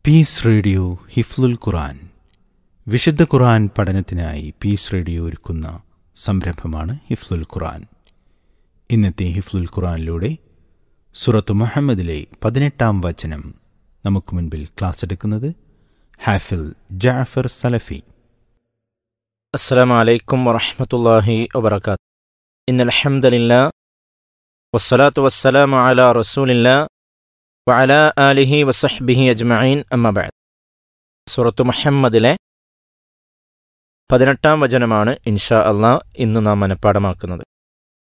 piece radio ഹിഫ്ലുൽ ഖുറാൻ വിശുദ്ധ ഖുറാൻ പഠനത്തിനായി piece radio ഒരുക്കുന്ന സംരംഭമാണ് ഹിഫ്ലുൽ ഖുറാൻ ഇന്നത്തെ ഹിഫ്ലുൽ ഖുറാനിലൂടെ സുറത്ത് മുഹമ്മദിലെ പതിനെട്ടാം വചനം നമുക്ക് മുൻപിൽ ക്ലാസ് എടുക്കുന്നത് ഹാഫിൽ ജാഫർ സലഫി السلام عليكم ورحمة الله وبركاته إن الحمد لله والصلاة والسلام على رسول الله وعلى آله وصحبه أجمعين أما بعد സൂറത്ത് മുഹമ്മദിലെ പതിനെട്ടാം വചനമാണ് ഇൻഷാ അള്ളാ ഇന്ന് നാം മനഃപ്പാടമാക്കുന്നത്